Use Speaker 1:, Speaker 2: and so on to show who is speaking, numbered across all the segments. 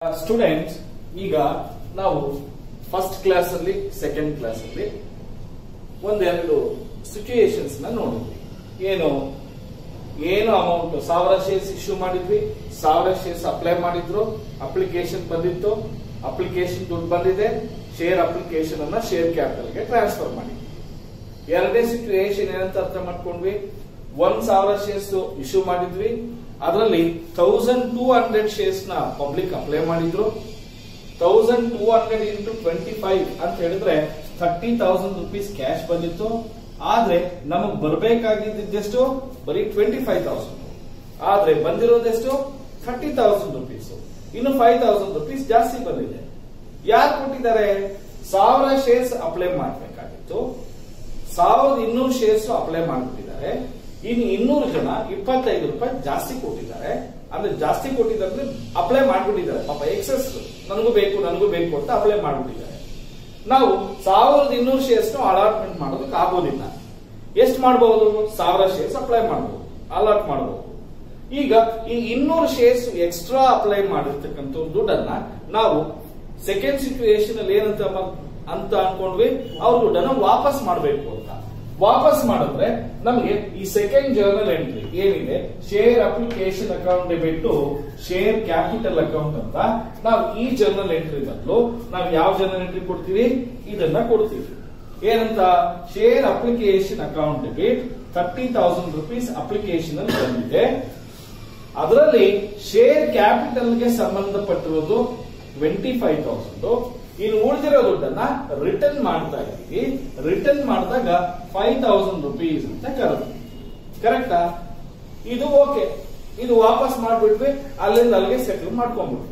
Speaker 1: students ಈಗ ನಾವು first class ಅಲ್ಲಿ ಸೆಕೆಂಡ್ ಕ್ಲಾಸ್ ಅಲ್ಲಿ ಒಂದೆರಡು ಸಿಚುಯೇಷನ್ಸ್ ನ ನೋಡಿದ್ವಿ ಏನು ಏನು ಅಮೌಂಟ್ ಸಾವಿರ ಶೇರ್ಸ್ ಇಶ್ಯೂ ಮಾಡಿದ್ವಿ ಸಾವಿರ ಶೇರ್ಸ್ ಅಪ್ಲೈ ಮಾಡಿದ್ರು ಅಪ್ಲಿಕೇಶನ್ ಬಂದಿತ್ತು ಅಪ್ಲಿಕೇಶನ್ ದುಡ್ಡು ಬಂದಿದೆ ಶೇರ್ ಅಪ್ಲಿಕೇಶನ್ ಅನ್ನ ಶೇರ್ ಕ್ಯಾಪಿಟಲ್ ಗೆ ಟ್ರಾನ್ಸ್ಫರ್ ಮಾಡಿ ಎರಡನೇ ಸಿಚುಯೇಷನ್ ಏನಂತ ಅರ್ಥ ಮಾಡ್ಕೊಂಡ್ವಿ ಒಂದ್ ಸಾವಿರ ಶೇರ್ಸ್ ಇಶ್ಯೂ ಮಾಡಿದ್ವಿ ಅದರಲ್ಲಿ ತೌಸಂಡ್ ಟೂ ಹಂಡ್ರೆಡ್ ಶೇರ್ಸ್ ನ ಪಬ್ಲಿಕ್ ಅಪ್ಲೈ ಮಾಡಿದ್ರು thousand two hundred into twenty five ಅಂತ ಹೇಳಿದ್ರೆ ಥರ್ಟಿ ತೌಸಂಡ್ ರುಪೀಸ್ ಕ್ಯಾಶ್ ಬಂದಿತ್ತು ಆದ್ರೆ ನಮಗ್ ಬರ್ಬೇಕಾಗಿದ್ದೆಷ್ಟು ಬರೀ ಟ್ವೆಂಟಿ ಫೈವ್ ತೌಸಂಡ್ ಆದ್ರೆ ಬಂದಿರೋದೆಷ್ಟು ಥರ್ಟಿ ತೌಸಂಡ್ ರುಪೀಸ್ ಇನ್ನು ಫೈವ್ ತೌಸಂಡ್ ರುಪೀಸ್ ಜಾಸ್ತಿ ಬಂದಿದೆ ಯಾರು ಕೊಟ್ಟಿದ್ದಾರೆ ಸಾವಿರ ಶೇರ್ಸ್ ಅಪ್ಲೈ ಮಾಡಬೇಕಾಗಿತ್ತು ಸಾವಿರದ ಇನ್ನೂರು ಶೇರ್ಸ್ ಅಪ್ಲೈ ಮಾಡ್ಬಿಟ್ಟಿದ್ದಾರೆ ಇನ್ನು ಇನ್ನೂರು ಜನ ಇಪ್ಪತ್ತೈದು ರೂಪಾಯಿ ಜಾಸ್ತಿ ಕೊಟ್ಟಿದ್ದಾರೆ ಅಂದ್ರೆ ಜಾಸ್ತಿ ಕೊಟ್ಟಿದ್ದಾರೆ ಅಪ್ಲೈ ಮಾಡ್ಬಿಟ್ಟಿದ್ದಾರೆ ಪಾಪ ಎಕ್ಸೆಸ್ ನನಗೂ ಬೇಕು ನನಗೂ ಬೇಕು ಅಂತ ಅಪ್ಲೈ ಮಾಡ್ಬಿಟ್ಟಿದ್ದಾರೆ ನಾವು ಸಾವಿರದ ಇನ್ನೂರು ಶೇರ್ಸ್ ಅಲಾಟ್ಮೆಂಟ್ ಮಾಡೋದಕ್ಕೆ ಆಗೋದಿಲ್ಲ ಎಷ್ಟು ಮಾಡಬಹುದು ಸಾವಿರ ಶೇರ್ಸ್ ಅಪ್ಲೈ ಮಾಡಬಹುದು ಅಲಾಟ್ ಮಾಡಬಹುದು ಈಗ ಈ ಇನ್ನೂರು ಶೇರ್ಸ್ ಎಕ್ಸ್ಟ್ರಾ ಅಪ್ಲೈ ಮಾಡಿರ್ತಕ್ಕಂಥ ದುಡ್ಡನ್ನ ನಾವು ಸೆಕೆಂಡ್ ಸಿಚುಯೇಷನ್ ಅಲ್ಲಿ ಏನಂತ ಮ- ಅಂತ ಅನ್ಕೊಂಡ್ವಿ ಅವ್ರ ದುಡ್ಡನ್ನ ವಾಪಸ್ ಮಾಡಬೇಕು ಅಂತ ವಾಪಸ್ ಮಾಡಿದ್ರೆ ನಮಗೆ ಈ ಸೆಕೆಂಡ್ ಜರ್ನಲ್ ಎಂಟ್ರಿ ಏನಿದೆ ಶೇರ್ ಅಪ್ಲಿಕೇಶನ್ ಅಕೌಂಟ್ ಬಿಟ್ಟು ಶೇರ್ ಕ್ಯಾಪಿಟಲ್ ಅಕೌಂಟ್ ಅಂತ ನಾವು ಈ ಜರ್ನಲ್ ಎಂಟ್ರಿ ಬದಲು ನಾವು ಯಾವ ಜರ್ನಲ್ ಎಂಟ್ರಿ ಕೊಡ್ತೀವಿ ಇದನ್ನ ಕೊಡ್ತೀವಿ ಏನಂತ ಶೇರ್ ಅಪ್ಲಿಕೇಶನ್ ಅಕೌಂಟ್ ಗೆ ತರ್ಟಿ ತೌಸಂಡ್ ರುಪೀಸ್ ಅಪ್ಲಿಕೇಶನ್ ಅಲ್ಲಿ ಬಂದಿದೆ ಅದರಲ್ಲಿ ಶೇರ್ ಕ್ಯಾಪಿಟಲ್ ಗೆ ಸಂಬಂಧಪಟ್ಟಿರೋದು ಟ್ವೆಂಟಿ ಫೈವ್ ತೌಸಂಡ್ ಇನ್ನು ಉಳಿದಿರೋ ದುಡ್ಡನ್ನ ರಿಟರ್ನ್ ಮಾಡ್ತಾ ಇದ್ದೀವಿ ರಿಟರ್ನ್ ಮಾಡಿದಾಗ ಫೈವ್ ತೌಸಂಡ್ ರುಪೀಸ್ ಅಂತ ಕರೆದು ಕರೆಕ್ಟಾ ಇದು ಓಕೆ ಇದು ವಾಪಸ್ ಮಾಡ್ಬಿಟ್ವಿ ಅಲ್ಲಿಂದ ಅಲ್ಲಿಗೆ ಸೆಟಲ್ ಮಾಡ್ಕೊಂಡ್ಬಿಟ್ವಿ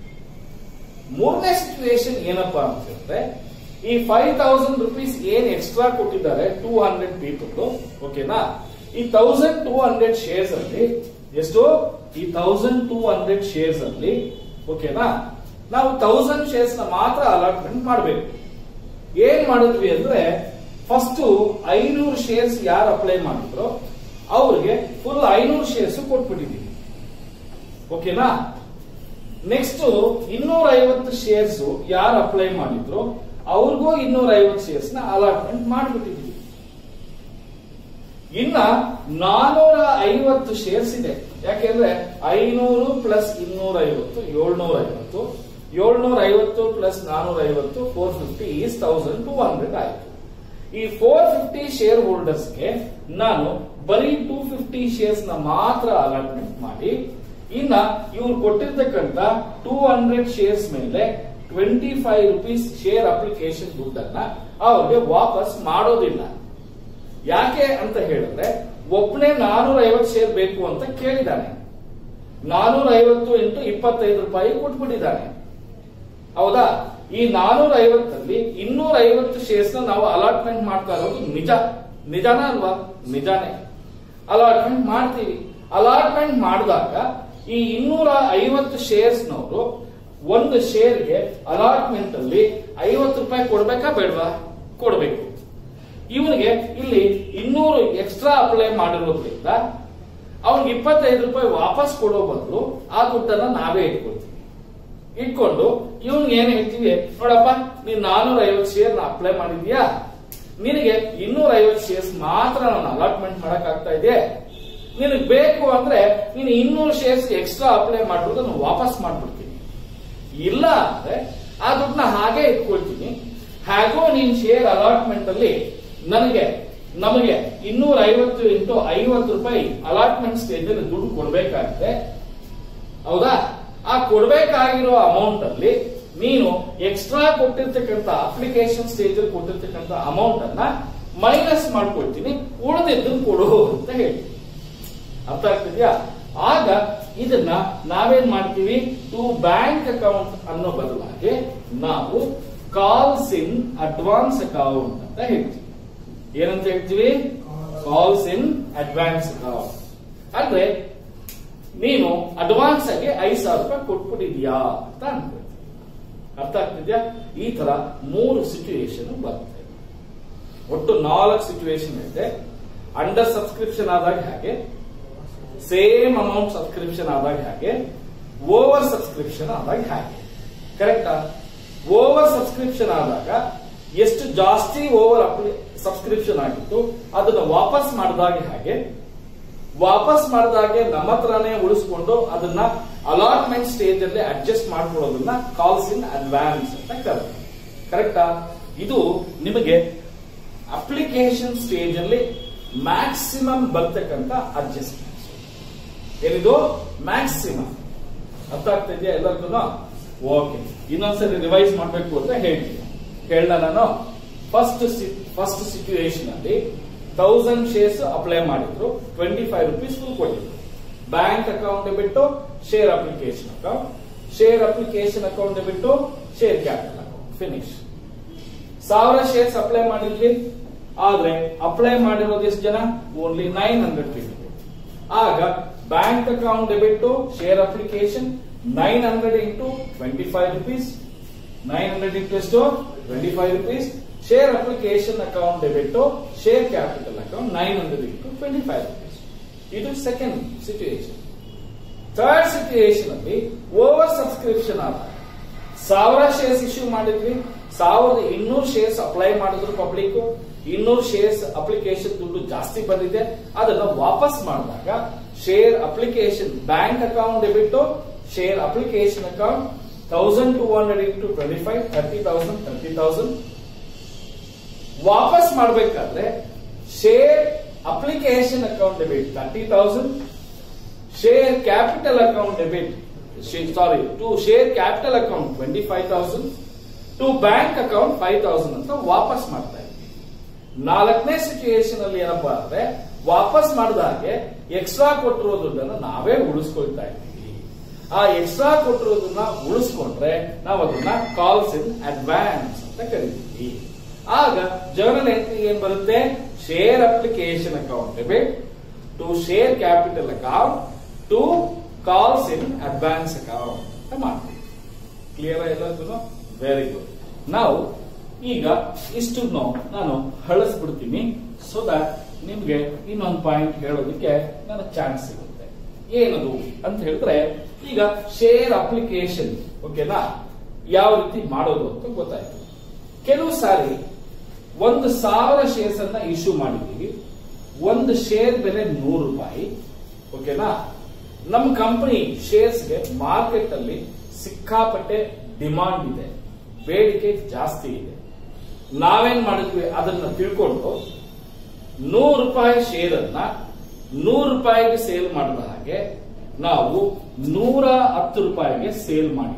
Speaker 1: ಮೂರನೇ ಸಿಚುವೇಶನ್ ಏನಪ್ಪಾ ಅಂತ ಹೇಳಿದ್ರೆ ಈ ಫೈವ್ ತೌಸಂಡ್ ರುಪೀಸ್ ಏನ್ ಎಕ್ಸ್ಟ್ರಾ ಕೊಟ್ಟಿದ್ದಾರೆ ಟೂ ಹಂಡ್ರೆಡ್ ಪೀಪಲ್ ಓಕೆನಾ ಈ ತೌಸಂಡ್ ಟೂ ಹಂಡ್ರೆಡ್ ಶೇರ್ಸ್ ಅಲ್ಲಿ ಎಷ್ಟು ಈ ತೌಸಂಡ್ ಟೂ ಹಂಡ್ರೆಡ್ ಶೇರ್ಸ್ ಅಲ್ಲಿ ಓಕೆನಾ ನಾವು ತೌಸಂಡ್ ಶೇರ್ಸ್ ನ ಮಾತ್ರ ಅಲಾಟ್ಮೆಂಟ್ ಮಾಡಬೇಕು ಏನ್ ಮಾಡಿದ್ವಿ ಅಂದ್ರೆ ಫಸ್ಟ್ ಐನೂರು ಶೇರ್ಸ್ ಯಾರು ಅಪ್ಲೈ ಮಾಡಿದ್ರು ಅವ್ರಿಗೆ ಫುಲ್ ಐನೂರು ಶೇರ್ಸ್ ಕೊಟ್ಬಿಟ್ಟಿದೀವಿ ಓಕೆನಾ ನೆಕ್ಸ್ಟ್ ಇನ್ನೂರ ಐವತ್ತು ಶೇರ್ಸ್ ಯಾರು ಅಪ್ಲೈ ಮಾಡಿದ್ರು ಅವ್ರಿಗೂ ಇನ್ನೂರ ಐವತ್ತು ಶೇರ್ಸ್ ನ ಅಲಾಟ್ಮೆಂಟ್ ಮಾಡಿಬಿಟ್ಟಿದ್ವಿ ಇನ್ನ ನಾನೂರ ಐವತ್ತು ಶೇರ್ಸ್ ಇದೆ ಯಾಕೆಂದ್ರೆ ಐನೂರು ಪ್ಲಸ್ ಇನ್ನೂರ ಐವತ್ತು ಏಳ್ನೂರ ಐವತ್ತು ಏಳ್ನೂರ ಐವತ್ತು ಪ್ಲಸ್ ನಾನೂರ ಐವತ್ತು four fifty is thousand two hundred ಆಯ್ತು ಈ ಫೋರ್ ಫಿಫ್ಟಿ ಶೇರ್ ಹೋಲ್ಡರ್ಸ್ಗೆ ನಾನು ಬರೀ ಟೂ ಫಿಫ್ಟಿ ಶೇರ್ಸ್ ನ ಮಾತ್ರ ಅಲಾಟ್ಮೆಂಟ್ ಮಾಡಿ ಇನ್ನ ಇವ್ರು ಕೊಟ್ಟಿರ್ತಕ್ಕಂಥ ಟೂ ಹಂಡ್ರೆಡ್ ಶೇರ್ಸ್ ಮೇಲೆ twenty five rupees share application ದುಡ್ಡನ್ನ ಅವ್ರಿಗೆ ವಾಪಸ್ ಮಾಡೋದಿಲ್ಲ ಯಾಕೆ ಅಂತ ಹೇಳಿದ್ರೆ ಒಬ್ಬನೇ ನಾನೂರ ಐವತ್ತು ಶೇರ್ ಬೇಕು ಅಂತ ಕೇಳಿದ್ದಾನೆ ನಾನೂರ ಐವತ್ತು ಇಂಟು ಇಪ್ಪತ್ತೈದು ರೂಪಾಯಿ ಕೊಟ್ಬಿಟ್ಟಿದ್ದಾನೆ ಹೌದಾ ಈ ನಾನೂರ ಐವತ್ತಲ್ಲಿ ಇನ್ನೂರ ಐವತ್ತು ಶೇರ್ಸ್ ನ ನಾವು ಅಲಾಟ್ಮೆಂಟ್ ಮಾಡ್ತಾ ಇರೋದು ನಿಜ ನಿಜಾನ ಅಲ್ವಾ ನಿಜಾನೇ ಅಲಾಟ್ಮೆಂಟ್ ಮಾಡ್ತೀವಿ ಅಲಾಟ್ಮೆಂಟ್ ಮಾಡಿದಾಗ ಈ ಇನ್ನೂರ ಐವತ್ತು ಶೇರ್ಸ್ ನವರು ಒಂದು ಶೇರ್ಗೆ ಅಲಾಟ್ಮೆಂಟ್ ಅಲ್ಲಿ ಐವತ್ತು ರೂಪಾಯಿ ಕೊಡ್ಬೇಕಾ ಬೇಡವಾ ಕೊಡ್ಬೇಕು ಇವನಿಗೆ ಇಲ್ಲಿ ಇನ್ನೂರು ಎಕ್ಸ್ಟ್ರಾ ಅಪ್ಲೈ ಮಾಡಿರೋದ್ರಿಂದ ಅವ್ನಿಗೆ ಇಪ್ಪತ್ತೈದು ರೂಪಾಯಿ ವಾಪಸ್ ಕೊಡೋ ಬದಲು ಆ ದುಡ್ಡನ್ನ ನಾವೇ ಇಟ್ಕೊಳ್ತೀವಿ ಇಟ್ಕೊಂಡು ಇವ್ನಿಗೆ ಏನ್ ಹೇಳ್ತೀವಿ ನೋಡಪ್ಪ ನೀನ್ ನಾನೂರ ಐವತ್ತು ಶೇರ್ ಅಪ್ಲೈ ಮಾಡಿದ್ಯಾ ನಿನಗೆ ಇನ್ನೂರ ಐವತ್ತು ಶೇರ್ಸ್ ಮಾತ್ರ ನಾನು ಅಲಾಟ್ಮೆಂಟ್ ಮಾಡಕ್ ಆಗ್ತಾ ಇದೆ ನಿನಗೆ ಬೇಕು ಅಂದ್ರೆ ನೀನು ಇನ್ನೂರು ಶೇರ್ಸ್ ಎಕ್ಸ್ಟ್ರಾ ಅಪ್ಲೈ ಮಾಡಿರೋದು ನಾನು ವಾಪಸ್ ಮಾಡ್ಬಿಡ್ತೀನಿ ಇಲ್ಲ ಅಂದ್ರೆ ಆ ದುಡ್ಡನ್ನ ಹಾಗೆ ಇಟ್ಕೊಳ್ತೀನಿ ಹಾಗೋ ನೀನ್ ಶೇರ್ ಅಲಾಟ್ಮೆಂಟ್ ಅಲ್ಲಿ ನನಗೆ ನಮಗೆ ಇನ್ನೂರ ಐವತ್ತು ಇಂಟು ಐವತ್ತು ರೂಪಾಯಿ ಅಲಾಟ್ಮೆಂಟ್ ಸ್ಟೇಜ್ ಅಲ್ಲಿ ದುಡ್ಡು ಕೊಡ್ಬೇಕಾಗಿದೆ ಹೌದಾ ಆ ಕೊಡ್ಬೇಕಾಗಿರೋ ಅಮೌಂಟ್ ಅಲ್ಲಿ ನೀನು ಎಕ್ಸ್ಟ್ರಾ ಕೊಟ್ಟಿರ್ತಕ್ಕಂಥ ಅಪ್ಲಿಕೇಶನ್ ಸ್ಟೇಜ್ ಅಲ್ಲಿ ಕೊಟ್ಟಿರ್ತಕ್ಕಂಥ ಅಮೌಂಟ್ ಅನ್ನ ಮೈನಸ್ ಮಾಡ್ಕೊಳ್ತೀನಿ ಉಳಿದಿದ್ದನ್ನು ಕೊಡು ಅಂತ ಹೇಳ್ತೀನಿ ಅರ್ಥ ಆಗ್ತಿದ್ಯಾ ಆಗ ಇದನ್ನ ನಾವೇನ್ ಮಾಡ್ತೀವಿ ಟು ಬ್ಯಾಂಕ್ ಅಕೌಂಟ್ ಅನ್ನೋ ಬದಲಾಗಿ ನಾವು ಕಾಲ್ಸ್ ಇನ್ ಅಡ್ವಾನ್ಸ್ ಅಕೌಂಟ್ ಅಂತ ಹೇಳ್ತೀವಿ ಏನಂತ ಹೇಳ್ತೀವಿ ಕಾಲ್ಸ್ ಇನ್ ಅಡ್ವಾನ್ಸ್ ಅಕೌಂಟ್ ಅಂದ್ರೆ ನೀನು ಅಡ್ವಾನ್ಸ್ ಆಗಿ ಐದ್ ಸಾವಿರ ರೂಪಾಯಿ ಕೊಟ್ಬಿಟ್ಟಿದ್ಯಾ ಅಂತ ಅನ್ಕೊಳ್ತೀವಿ ಅರ್ಥ ಆಗ್ತಿದ್ಯಾ ಈ ತರ ಮೂರು ಸಿಚುಯೇಷನ್ ಬರುತ್ತೆ ಒಟ್ಟು ನಾಲ್ಕು ಸಿಚುವೇಶನ್ ಇದೆ ಅಂಡರ್ ಸಬ್ಸ್ಕ್ರಿಪ್ಷನ್ ಆದಾಗ ಹಾಗೆ ಸೇಮ್ ಅಮೌಂಟ್ ಸಬ್ಸ್ಕ್ರಿಪ್ಷನ್ ಆದಾಗ ಹಾಗೆ ಓವರ್ ಸಬ್ಸ್ಕ್ರಿಪ್ಷನ್ ಆದಾಗ ಹಾಗೆ ಕರೆಕ್ಟಾ ಓವರ್ ಸಬ್ಸ್ಕ್ರಿಪ್ಷನ್ ಆದಾಗ ಎಷ್ಟು ಜಾಸ್ತಿ ಓವರ್ ಸಬ್ಸ್ಕ್ರಿಪ್ಷನ್ ಆಗಿತ್ತು ಅದನ್ನ ವಾಪಸ್ ಮಾಡಿದಾಗ ಹಾಗೆ ವಾಪಸ್ ಮಾಡಿದಾಗೆ ನಮ್ಮ ಹತ್ರನೇ ಉಳಿಸ್ಕೊಂಡು ಅದನ್ನ ಅಲಾಟ್ಮೆಂಟ್ ಸ್ಟೇಜ್ ಅಲ್ಲಿ ಅಡ್ಜಸ್ಟ್ ಮಾಡ್ಕೊಳ್ಳೋದನ್ನ ಕಾಲ್ಸ್ ಇನ್ ಅಡ್ವಾನ್ಸ್ ಅಂತ ಕರೆಕ್ಟ್ ಕರೆಕ್ಟಾ ಇದು ನಿಮಗೆ ಅಪ್ಲಿಕೇಶನ್ ಸ್ಟೇಜ್ ಅಲ್ಲಿ ಮ್ಯಾಕ್ಸಿಮಮ್ ಬರ್ತಕ್ಕಂತ ಅಡ್ಜಸ್ಟ್ಮೆಂಟ್ಸ್ ಏನಿದು ಮ್ಯಾಕ್ಸಿಮಮ್ ಅರ್ಥ ಆಗ್ತಾ ಇದೆಯಾ ಎಲ್ಲರಿಗೂ ಓಕೆ ಇನ್ನೊಂದ್ಸರಿ ರಿವೈಸ್ ಮಾಡಬೇಕು ಅಂತ ಹೇಳ್ತೀನಿ ಹೇಳ ನಾನು ಫಸ್ಟ್ ಫಸ್ಟ್ ಸಿಚುಯೇಷನ್ ಅಲ್ಲಿ ತೌಸಂಡ್ ಶೇರ್ಸ್ ಅಪ್ಲೈ ಮಾಡಿದ್ರು ಟ್ವೆಂಟಿ ಫೈವ್ ರುಪೀಸ್ ಫುಲ್ ಕೊಟ್ಟಿದ್ರು ಬ್ಯಾಂಕ್ ಅಕೌಂಟ್ ಬಿಟ್ಟು share application account share application account ಬಿಟ್ಟು ಶೇರ್ ಕ್ಯಾಪಿಟಲ್ ಅಕೌಂಟ್ ಫಿನಿಶ್ ಸಾವಿರ ಶೇರ್ಸ್ ಅಪ್ಲೈ ಮಾಡಿದ್ವಿ ಆದ್ರೆ ಅಪ್ಲೈ ಮಾಡಿರೋದು ಎಷ್ಟು ಜನ ಓನ್ಲಿ ನೈನ್ ಹಂಡ್ರೆಡ್ ಪೀಪಲ್ ಆಗ bank account debit share application nine hundred into twenty five rupees nine hundred into ಎಷ್ಟು twenty five rupees share application account debit share capital account nine hundred into twenty five rupees ಇದು second situation third situation ಅಲ್ಲಿ over subscription ಆದ ಸಾವಿರ shares issue ಮಾಡಿದ್ವಿ ಸಾವಿರದ ಇನ್ನೂರು shares apply ಮಾಡಿದ್ರು public ಇನ್ನೂರು ಶೇರ್ಸ್ ಅಪ್ಲಿಕೇಶನ್ ದುಡ್ಡು ಜಾಸ್ತಿ ಬಂದಿದೆ ಅದನ್ನ ವಾಪಸ್ ಮಾಡಿದಾಗ share application bank account debit share application account thousand two hundred into twenty five thirty thousand thirty thousand ವಾಪಸ್ ಮಾಡಬೇಕಾದ್ರೆ share application account debit thirty thousand share capital account debit sorry to share capital account twenty five thousand to bank account five thousand ಅಂತ ವಾಪಸ್ ಮಾಡ್ತಾ ಇದ್ವಿ ನಾಲ್ಕನೇ situation ಅಲ್ಲಿ ಏನಪ್ಪಾ ಅಂದ್ರೆ ವಾಪಸ್ ಮಾಡಿದಾಗೆ ಎಕ್ಸ್ಟ್ರಾ ಕೊಟ್ಟಿರೋ ದುಡ್ಡನ್ನು ನಾವೇ ಉಳಿಸ್ಕೊಳ್ತಾ ಇದ್ದೀವಿ ಆ ಎಕ್ಸ್ಟ್ರಾ ಕೊಟ್ಟಿರೋದನ್ನ ಉಳಿಸ್ಕೊಂಡ್ರೆ ನಾವು ಅದನ್ನ ಕಾಲ್ಸ್ ಇನ್ ಅಡ್ವಾನ್ಸ್ ಅಂತ ಕರಿತೀವಿ ಆಗ ಜರ್ನಲ್ ಎಂಟ್ರಿ ಏನ್ ಬರುತ್ತೆ share application account debit to share capital account to calls in advance account ಅಂತ ಮಾಡ್ತೀವಿ ಕ್ಲಿಯರ್ ಎಲ್ಲರಿಗೂ ವೆರಿ ಗುಡ್ ನಾವು ಈಗ ಇಷ್ಟು ನಾನು ಹಳಸ್ಬಿಡ್ತೀನಿ ಸೊ ದಟ್ ನಿಮ್ಗೆ ಇನ್ನೊಂದು ಪಾಯಿಂಟ್ ಹೇಳೋದಕ್ಕೆ ನನಗೆ ಚಾನ್ಸ್ ಸಿಗುತ್ತೆ ಏನದು ಅಂತ ಹೇಳಿದ್ರೆ ಈಗ ಶೇರ್ ಅಪ್ಲಿಕೇಶನ್ ಓಕೆನಾ ಯಾವ ರೀತಿ ಮಾಡೋದು ಅಂತ ಗೊತ್ತಾಯ್ತು ಕೆಲವು ಸಾರಿ ಒಂದು ಸಾವಿರ ಶೇರ್ಸ್ ಅನ್ನ ಇಶ್ಯೂ ಮಾಡಿದ್ದೀವಿ ಒಂದು ಶೇರ್ ಬೆಲೆ ನೂರು ರೂಪಾಯಿ ಓಕೆನಾ ನಮ್ಮ ಕಂಪನಿ ಶೇರ್ಸ್ಗೆ ಮಾರ್ಕೆಟ್ ಅಲ್ಲಿ ಸಿಕ್ಕಾಪಟ್ಟೆ ಡಿಮಾಂಡ್ ಇದೆ ಬೇಡಿಕೆ ಜಾಸ್ತಿ ಇದೆ ನಾವೇನ್ ಮಾಡಿದ್ವಿ ಅದನ್ನ ತಿಳ್ಕೊಂಡು ನೂರು ರೂಪಾಯಿ ಶೇರ್ ಅನ್ನ ನೂರು ರೂಪಾಯಿಗೆ ಸೇಲ್ ಮಾಡಿದ ಹಾಗೆ ನಾವು ನೂರ ಹತ್ತು ರೂಪಾಯಿಗೆ ಸೇಲ್ ಮಾಡಿದ್ವಿ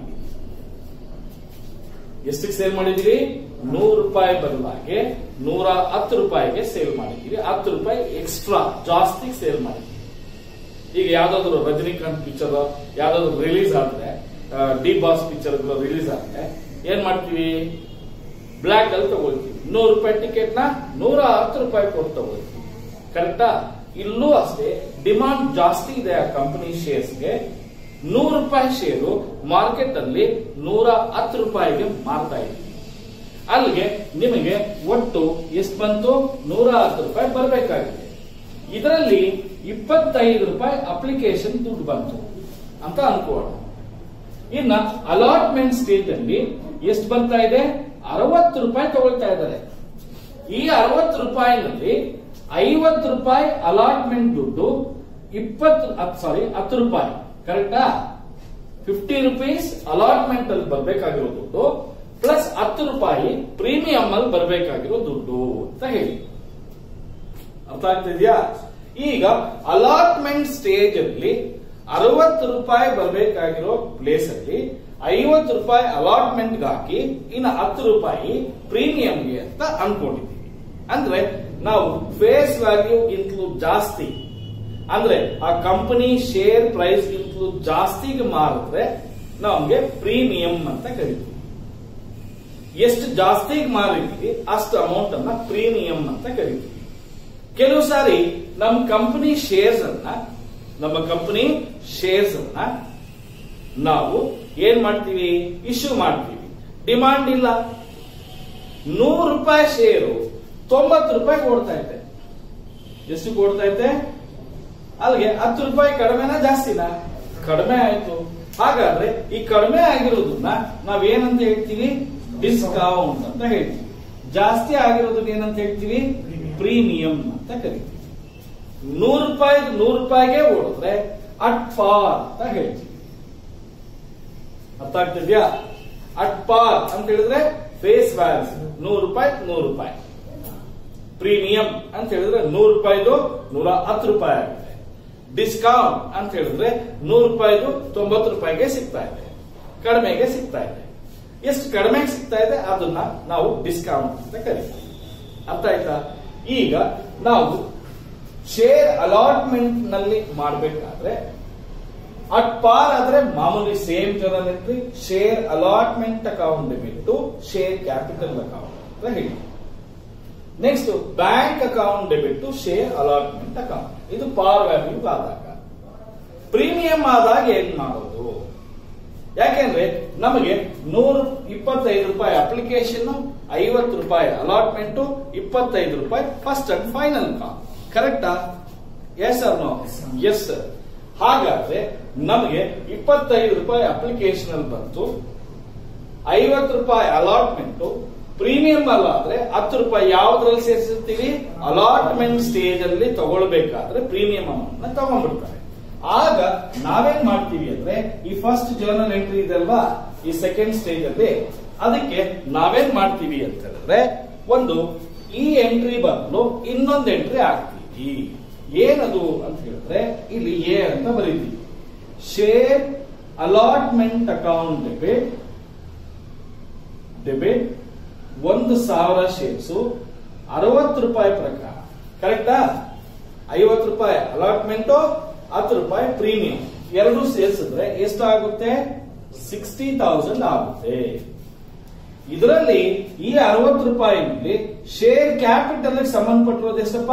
Speaker 1: ಎಷ್ಟಕ್ಕೆ ಸೇಲ್ ಮಾಡಿದ್ವಿ ನೂರು ರೂಪಾಯಿ ಬದಲಾಗಿ ನೂರ ಹತ್ತು ರೂಪಾಯಿಗೆ ಸೇಲ್ ಮಾಡಿದ್ವಿ ಹತ್ತು ರೂಪಾಯಿ ಎಕ್ಸ್ಟ್ರಾ ಜಾಸ್ತಿ ಸೇಲ್ ಮಾಡಿದ್ವಿ ಈಗ ಯಾವ್ದಾದ್ರು ರಜನಿಕಾಂತ್ ಪಿಕ್ಚರ್ ಯಾವ್ದಾದ್ರು ರಿಲೀಸ್ ಆದ್ರೆ ಡಿ ಬಾಸ್ ಪಿಕ್ಚರ್ ರಿಲೀಸ್ ಆದ್ರೆ ಏನ್ ಮಾಡ್ತೀವಿ ಬ್ಲಾಕ್ ಅಲ್ಲಿ ತಗೊಳ್ತೀವಿ ನೂರು ರೂಪಾಯಿ ಟಿಕೆಟ್ ನ ನೂರ ಹತ್ತು ರೂಪಾಯಿ ಕೊಟ್ಟು ತಗೊಳ್ತೀವಿ ಕರೆಕ್ಟಾ ಇಲ್ಲೂ ಅಷ್ಟೇ ಡಿಮಾಂಡ್ ಜಾಸ್ತಿ ಇದೆ ಆ ಕಂಪನಿ ಶೇರ್ಸ್ಗೆ ನೂರು ರೂಪಾಯಿ ಶೇರು ಮಾರ್ಕೆಟ್ ಅಲ್ಲಿ ನೂರ ಹತ್ತು ರೂಪಾಯಿಗೆ ಮಾರ್ತಾ ಇದ್ದೀವಿ ಅಲ್ಲಿಗೆ ನಿಮಗೆ ಒಟ್ಟು ಎಷ್ಟು ಬಂತು ನೂರ ಹತ್ತು ರೂಪಾಯಿ ಬರಬೇಕಾಗಿದೆ ಇದರಲ್ಲಿ ಇಪ್ಪತ್ತೈದು ರೂಪಾಯಿ ಅಪ್ಲಿಕೇಶನ್ ದುಡ್ಡು ಬಂತು ಅಂತ ಅನ್ಕೋಣ ಇನ್ನ ಅಲಾಟ್ಮೆಂಟ್ ಸ್ಟೇಜ್ ಅಲ್ಲಿ ಎಷ್ಟು ಬರ್ತಾ ಇದೆ ಅರವತ್ತು ರೂಪಾಯಿ ತಗೊಳ್ತಾ ಇದ್ದಾರೆ ಈ ಅರವತ್ತು ರೂಪಾಯಿನಲ್ಲಿ ಐವತ್ತು ರೂಪಾಯಿ ಅಲಾಟ್ಮೆಂಟ್ ದುಡ್ಡು ಇಪ್ಪತ್ತು ಸಾರಿ ಹತ್ತು ರೂಪಾಯಿ ಕರೆಕ್ಟಾ ಫಿಫ್ಟಿ ರುಪೀಸ್ ಅಲಾಟ್ಮೆಂಟ್ ಅಲ್ಲಿ ಬರಬೇಕಾಗಿರೋ ದುಡ್ಡು ಪ್ಲಸ್ ಹತ್ತು ರೂಪಾಯಿ ಪ್ರೀಮಿಯಂ ಅಲ್ಲಿ ಬರಬೇಕಾಗಿರೋ ದುಡ್ಡು ಅಂತ ಹೇಳಿ ಅರ್ಥ ಆಗ್ತಿದ್ಯಾ ಈಗ ಅಲಾಟ್ಮೆಂಟ್ ಸ್ಟೇಜ್ ಅಲ್ಲಿ ಅರವತ್ತು ರೂಪಾಯಿ ಬರಬೇಕಾಗಿರೋ ಪ್ಲೇಸ್ ಅಲ್ಲಿ ಐವತ್ತು ರೂಪಾಯಿ ಅಲಾಟ್ಮೆಂಟ್ ಹಾಕಿ ಇನ್ನು ಹತ್ತು ರೂಪಾಯಿ ಪ್ರೀಮಿಯಂಗೆ ಅಂತ ಅನ್ಕೊಂಡಿದ್ದೀವಿ ಅಂದ್ರೆ ನಾವು ಫೇಸ್ ವ್ಯಾಲ್ಯೂ ಗಿಂತಲೂ ಜಾಸ್ತಿ ಅಂದ್ರೆ ಆ ಕಂಪನಿ ಶೇರ್ ಪ್ರೈಸ್ ಗಿಂತಲೂ ಜಾಸ್ತಿಗೆ ಮಾರಿದ್ರೆ ನಮ್ಗೆ ಪ್ರೀಮಿಯಂ ಅಂತ ಕರಿತೀವಿ ಎಷ್ಟು ಜಾಸ್ತಿಗೆ ಮಾರಿದ್ವಿ ಅಷ್ಟು ಅಮೌಂಟ್ ಅನ್ನ ಪ್ರೀಮಿಯಂ ಅಂತ ಕರಿತೀವಿ ಕೆಲವು ಸಾರಿ ನಮ್ಮ ಕಂಪನಿ ಶೇರ್ಸ್ ಅನ್ನ ನಮ್ಮ ಕಂಪನಿ ಶೇರ್ಸ್ ಅನ್ನ ನಾವು ಏನ್ ಮಾಡ್ತೀವಿ ಇಶ್ಯೂ ಮಾಡ್ತೀವಿ ಡಿಮಾಂಡ್ ಇಲ್ಲ ನೂರು ರೂಪಾಯಿ ಶೇರು ತೊಂಬತ್ತು ರೂಪಾಯಿ ಕೊಡ್ತಾ ಐತೆ ಎಷ್ಟು ಕೊಡ್ತಾ ಐತೆ ಅಲ್ಲಿಗೆ ಹತ್ತು ರೂಪಾಯಿ ಕಡಿಮೆನಾ ಜಾಸ್ತಿನಾ ಕಡಿಮೆ ಆಯ್ತು ಹಾಗಾದ್ರೆ ಈ ಕಡಿಮೆ ಆಗಿರೋದನ್ನ ನಾವೇನಂತ ಹೇಳ್ತೀವಿ ಡಿಸ್ಕೌಂಟ್ ಅಂತ ಹೇಳ್ತೀವಿ ಜಾಸ್ತಿ ಆಗಿರೋದನ್ನ ಏನಂತ ಹೇಳ್ತೀವಿ ಪ್ರೀಮಿಯಂ ಅಂತ ಕರಿತೀವಿ ನೂರು ರೂಪಾಯಿ ನೂರು ರೂಪಾಯಿಗೆ ಓಡಿದ್ರೆ ಅಟ್ ಪಾರ್ ಅಂತ ಹೇಳ್ತೀವಿ ಅರ್ಥ ಆಗ್ತಿದ್ಯಾ ಅಟ್ ಪಾರ್ ಅಂತ ಹೇಳಿದ್ರೆ ಫೇಸ್ ವ್ಯಾಲ್ಯೂ ನೂರು ರೂಪಾಯಿ ನೂರು ರೂಪಾಯಿ ಪ್ರೀಮಿಯಂ ಅಂತ ಹೇಳಿದ್ರೆ ನೂರು ರೂಪಾಯಿದು ನೂರ ಹತ್ತು ರೂಪಾಯಿ ಆಗುತ್ತೆ ಡಿಸ್ಕೌಂಟ್ ಅಂತ ಹೇಳಿದ್ರೆ ನೂರು ರೂಪಾಯಿದು ತೊಂಬತ್ತು ರೂಪಾಯಿಗೆ ಸಿಗ್ತಾ ಇದೆ ಕಡಿಮೆಗೆ ಸಿಗ್ತಾ ಇದೆ ಎಷ್ಟು ಕಡಿಮೆಗೆ ಸಿಗ್ತಾ ಇದೆ ಅದನ್ನ ನಾವು ಡಿಸ್ಕೌಂಟ್ ಅಂತ ಕರಿತೀವಿ ಅರ್ಥ ಆಯ್ತಾ ಈಗ ನಾವು ಶೇರ್ ಅಲಾಟ್ಮೆಂಟ್ ನಲ್ಲಿ ಮಾಡಬೇಕಾದ್ರೆ ಅಟ್ ಪಾರ್ ಆದ್ರೆ ಮಾಮೂಲಿ same journal entry share allotment account debit share capital account ಅಂತ ಹೇಳಿ next bank account debit share allotment account ಇದು ಪಾರ್ ವ್ಯಾಲ್ಯೂ ಆದಾಗ ಪ್ರೀಮಿಯಂ ಆದಾಗ ಏನ್ ಮಾಡೋದು ಯಾಕೆಂದ್ರೆ ನಮಗೆ ನೂರ ಇಪ್ಪತ್ತೈದು ರೂಪಾಯಿ ಅಪ್ಲಿಕೇಶನ್ ಐವತ್ತು ರೂಪಾಯಿ ಅಲಾಟ್ಮೆಂಟ್ ಇಪ್ಪತ್ತೈದು ರೂಪಾಯಿ ಫಸ್ಟ್ ಅಂಡ್ ಫೈನಲ್ ಕಾಲ್ ಕರೆಕ್ಟಾ yes sir no yes sir ಹಾಗಾದ್ರೆ ನಮಗೆ ಇಪ್ಪತ್ತೈದು ರೂಪಾಯಿ ಅಪ್ಲಿಕೇಶನ್ ಅಲ್ಲಿ ಬಂತು ಐವತ್ತು ರೂಪಾಯಿ ಅಲಾಟ್ಮೆಂಟ್ ಪ್ರೀಮಿಯಂ ಅಲ್ಲಾದ್ರೆ ಹತ್ತು ರೂಪಾಯಿ ಯಾವ್ದ್ರಲ್ಲಿ ಸೇರಿಸಿರ್ತೀವಿ ಅಲಾಟ್ಮೆಂಟ್ ಸ್ಟೇಜ್ ಅಲ್ಲಿ ತಗೊಳ್ಬೇಕಾದ್ರೆ ಪ್ರೀಮಿಯಂ ಅಮೌಂಟ್ ನ ತಗೊಂಡ್ಬಿಡ್ತಾರೆ ಆಗ ನಾವೇನ್ ಮಾಡ್ತೀವಿ ಅಂದ್ರೆ ಈ ಫಸ್ಟ್ ಜರ್ನಲ್ ಎಂಟ್ರಿ ಇದಲ್ವಾ ಈ ಸೆಕೆಂಡ್ ಸ್ಟೇಜ್ ಅಲ್ಲಿ ಅದಕ್ಕೆ ನಾವೇನ್ ಮಾಡ್ತೀವಿ ಅಂತ ಹೇಳಿದ್ರೆ ಒಂದು ಈ ಎಂಟ್ರಿ ಬದಲು ಇನ್ನೊಂದು ಎಂಟ್ರಿ ಹಾಕ್ತೀವಿ ಏನದು ಅಂತ ಹೇಳಿದ್ರೆ ಇಲ್ಲಿ ಎ ಅಂತ ಬರೀತೀವಿ share allotment account debit debit ಒಂದು ಸಾವಿರ ಶೇರ್ಸು ಅರವತ್ತು ರೂಪಾಯಿ ಪ್ರಕಾರ ಕರೆಕ್ಟಾ ಐವತ್ತು ರೂಪಾಯಿ ಅಲಾಟ್ಮೆಂಟ್ ಹತ್ತು ರೂಪಾಯಿ ಪ್ರೀಮಿಯಂ ಎರಡು ಸೇರಿಸಿದ್ರೆ ಎಷ್ಟಾಗುತ್ತೆ ಸಿಕ್ಸ್ಟಿ ತೌಸಂಡ್ ಆಗುತ್ತೆ ಇದರಲ್ಲಿ ಈ ಅರವತ್ತು ರೂಪಾಯಿನಲ್ಲಿ ಶೇರ್ ಕ್ಯಾಪಿಟಲ್ ಸಂಬಂಧಪಟ್ಟಿರೋದು ಎಷ್ಟಪ್ಪ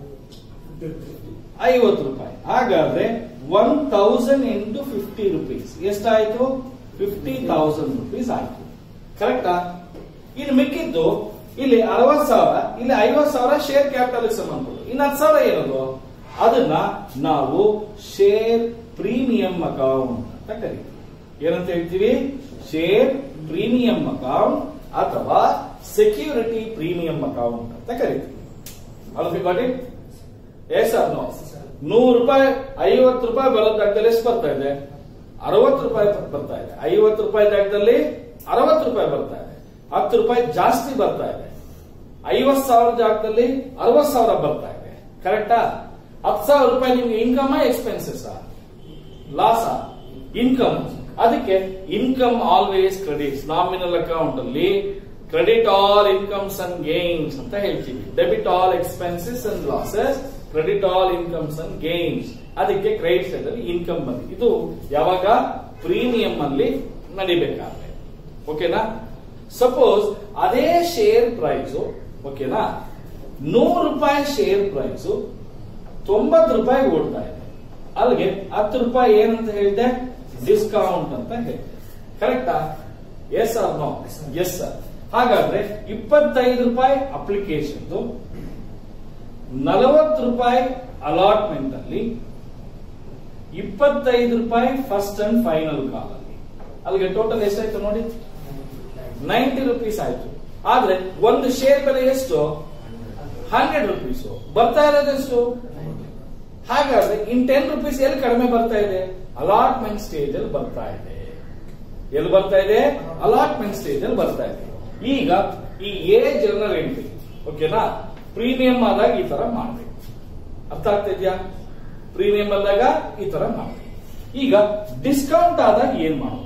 Speaker 1: ಐವತ್ತು ರೂಪಾಯಿ ಹಾಗಾದ್ರೆ one thousand into fifty rupees ಎಷ್ಟಾಯ್ತು ಫಿಫ್ಟಿ ತೌಸಂಡ್ ರುಪೀಸ್ ಆಯ್ತು ಕರೆಕ್ಟಾ ಇನ್ನು ಮಿಕ್ಕಿದ್ದು ಇಲ್ಲಿ ಅರವತ್ ಸಾವಿರ ಇಲ್ಲಿ ಐವತ್ ಸಾವಿರ ಶೇರ್ ಕ್ಯಾಪಿಟಲ್ ಸಂಬಂಧಪಟ್ಟು ಇನ್ನು ಹತ್ತು ಸಾವಿರ ಏನದು ಅದನ್ನ ನಾವು ಶೇರ್ ಪ್ರೀಮಿಯಂ ಅಕೌಂಟ್ ಅಂತ ಕರಿತೀವಿ ಏನಂತ ಹೇಳ್ತೀವಿ ಶೇರ್ ಪ್ರೀಮಿಯಂ ಅಕೌಂಟ್ ಅಥವಾ ಸೆಕ್ಯೂರಿಟಿ ಪ್ರೀಮಿಯಂ ಅಕೌಂಟ್ ಅಂತ ಕರಿತೀವಿ ಅಲ್ವಿ got it yes or no ನೂರು ರೂಪಾಯಿ ಐವತ್ತು ರೂಪಾಯಿ ಬರೋ ಜಾಗದಲ್ಲಿ ಎಷ್ಟು ಬರ್ತಾ ಇದೆ ಅರವತ್ತು ರೂಪಾಯಿ ಬರ್ತಾ ಇದೆ ಐವತ್ತು ರೂಪಾಯಿ ಜಾಗದಲ್ಲಿ ಅರವತ್ತು ರೂಪಾಯಿ ಬರ್ತಾ ಇದೆ ಹತ್ತು ರೂಪಾಯಿ ಜಾಸ್ತಿ ಬರ್ತಾ ಇದೆ ಐವತ್ ಸಾವಿರ ಜಾಗದಲ್ಲಿ ಅರವತ್ ಸಾವಿರ ಬರ್ತಾ ಇದೆ ಕರೆಕ್ಟಾ ಹತ್ತು ಸಾವಿರ ರೂಪಾಯಿ ನಿಮ್ಗೆ ಇನ್ಕಮ್ ಎಕ್ಸ್ಪೆನ್ಸಸ್ ಲಾಸ ಇನ್ಕಮ್ ಅದಕ್ಕೆ income always credits nominal account ಅಲ್ಲಿ credit all incomes and gains ಅಂತ ಹೇಳ್ತೀವಿ debit all expenses and losses credit all incomes and gains ಅದಕ್ಕೆ ಕ್ರೆಡಿಟ್ ಸೈಡ್ ಅಲ್ಲಿ ಇನ್ಕಮ್ ಬಂದಿದೆ ಇದು ಯಾವಾಗ ಪ್ರೀಮಿಯಂ ಅಲ್ಲಿ ನಡಿಬೇಕಾದ್ರೆ ಓಕೆನಾ ಸಪೋಸ್ ಅದೇ ಶೇರ್ ಪ್ರೈಸ್ ಓಕೆನಾ ನೂರು ರೂಪಾಯಿ ಶೇರ್ ಪ್ರೈಸ್ ತೊಂಬತ್ತು ರೂಪಾಯಿ ಓಡ್ತಾ ಇದೆ ಅಲ್ಲಿಗೆ ಹತ್ತು ರೂಪಾಯಿ ಏನಂತ ಹೇಳಿದೆ ಡಿಸ್ಕೌಂಟ್ ಅಂತ ಹೇಳಿದೆ ಕರೆಕ್ಟಾ yes or no yes sir ಹಾಗಾದ್ರೆ ಇಪ್ಪತ್ತೈದು ರೂಪಾಯಿ ಅಪ್ಲಿಕೇಶನ್ ನಲವತ್ತು ರೂಪಾಯಿ ಅಲಾಟ್ಮೆಂಟ್ ಅಲ್ಲಿ ಇಪ್ಪತ್ತೈದು ರೂಪಾಯಿ ಫಸ್ಟ್ ಅಂಡ್ ಫೈನಲ್ ಕಾಲ್ ಅಲ್ಲಿ ಅಲ್ಲಿಗೆ ಟೋಟಲ್ ಎಷ್ಟಾಯ್ತು ನೋಡಿ ನೈಂಟಿ ರುಪೀಸ್ ಆಯ್ತು ಆದ್ರೆ ಒಂದು ಶೇರ್ ಬೆಲೆ ಎಷ್ಟು ಹಂಡ್ರೆಡ್ ರುಪೀಸ್ ಬರ್ತಾ ಇರೋದು ಎಷ್ಟು ಹಾಗಾದ್ರೆ ಇನ್ ಟೆನ್ ರುಪೀಸ್ ಎಲ್ಲಿ ಕಡಿಮೆ ಬರ್ತಾ ಇದೆ ಅಲಾಟ್ಮೆಂಟ್ ಸ್ಟೇಜ್ ಅಲ್ಲಿ ಬರ್ತಾ ಇದೆ ಎಲ್ಲಿ ಬರ್ತಾ ಇದೆ ಅಲಾಟ್ಮೆಂಟ್ ಸ್ಟೇಜ್ ಅಲ್ಲಿ ಬರ್ತಾ ಇದೆ ಈಗ ಈ ಎ ಜರ್ನಲ್ ಎಂಟ್ರಿ ಓಕೆನಾ ಪ್ರೀಮಿಯಂ ಆದಾಗ ಈ ತರ ಮಾಡ್ಬೇಕು ಅರ್ಥ ಆಗ್ತಾ ಇದೆಯಾ ಪ್ರೀಮಿಯಂ ಬಂದಾಗ ಈ ತರ ಮಾಡ್ಬೇಕು ಈಗ ಡಿಸ್ಕೌಂಟ್ ಆದಾಗ ಏನ್ ಮಾಡೋದು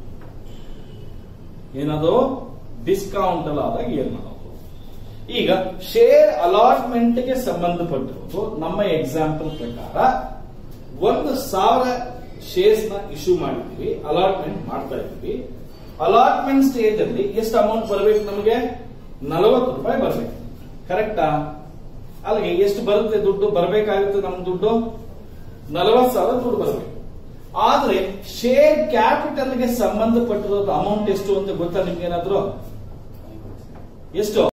Speaker 1: ಏನದು ಡಿಸ್ಕೌಂಟ್ ಅಲ್ಲಿ ಆದಾಗ ಏನ್ ಮಾಡೋದು ಈಗ ಶೇರ್ ಅಲಾಟ್ಮೆಂಟ್ ಗೆ ಸಂಬಂಧಪಟ್ಟಿರೋದು ನಮ್ಮ ಎಕ್ಸಾಂಪಲ್ ಪ್ರಕಾರ ಒಂದು ಸಾವಿರ ಶೇರ್ಸ್ ನ ಇಶ್ಯೂ ಮಾಡಿದ್ವಿ ಅಲಾಟ್ಮೆಂಟ್ ಮಾಡ್ತಾ ಇದ್ವಿ ಅಲಾಟ್ಮೆಂಟ್ ಸ್ಟೇಜ್ ಅಲ್ಲಿ ಎಷ್ಟು ಅಮೌಂಟ್ ಬರಬೇಕು ನಮಗೆ ನಲವತ್ತು ರೂಪಾಯಿ ಬರಬೇಕು ಕರೆಕ್ಟಾ ಅಲ್ಲಿಗೆ ಎಷ್ಟು ಬರುತ್ತೆ ದುಡ್ಡು ಬರಬೇಕಾಗುತ್ತೆ ನಮ್ ದುಡ್ಡು ನಲವತ್ತು ಸಾವಿರ ದುಡ್ಡು ಬರಬೇಕು ಆದ್ರೆ ಶೇರ್ ಕ್ಯಾಪಿಟಲ್ ಗೆ ಸಂಬಂಧಪಟ್ಟಿರೋದು ಅಮೌಂಟ್ ಎಷ್ಟು ಅಂತ ಗೊತ್ತಾ ನಿಮ್ಗೆ ಏನಾದ್ರು ಎಷ್ಟು